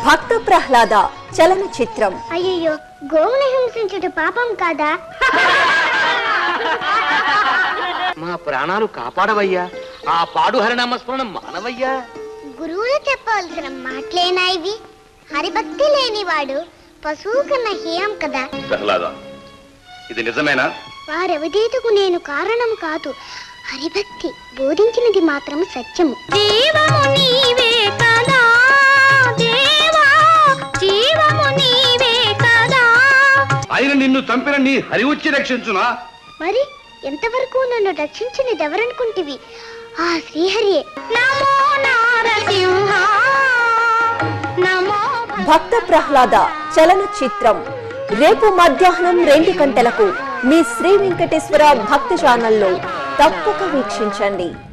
భక్త ప్రహ్లాద చలనచిత్రం అయ్యయ్యో గోవును హింసించుట పాపం కాదా మా ప్రాణాలు కాపాడవయ్యా ఆ పాడు హరినామస్మరణ మానవయ్యా గురువులు చెప్పవలసిన మాటలేనా ఇవి హరిభక్తి లేనివాడు పశువు కన్నా హీనం కదా ప్రహ్లాద ఇది నిజమేనా వారెవదేతకు నేను కారణం కాదు హరిభక్తి బోధించినది మాత్రం సత్యము జీవము నీవే కదా దేవా జీవము నీవే కదా ఆయన నిన్ను చంపిన నీ హరి వచ్చి రక్షించునా మరి ఎంతవరకు నన్ను రక్షించినది ఎవరనుకుంటివి ఆ శ్రీహరియే నమో నారసింహ నమో భక్త ప్రహ్లాద చలనచిత్రం రేపు మధ్యాహ్నం రెండు గంటలకు మీ శ్రీ వెంకటేశ్వర భక్తి ఛానల్లో తప్పక వీక్షించండి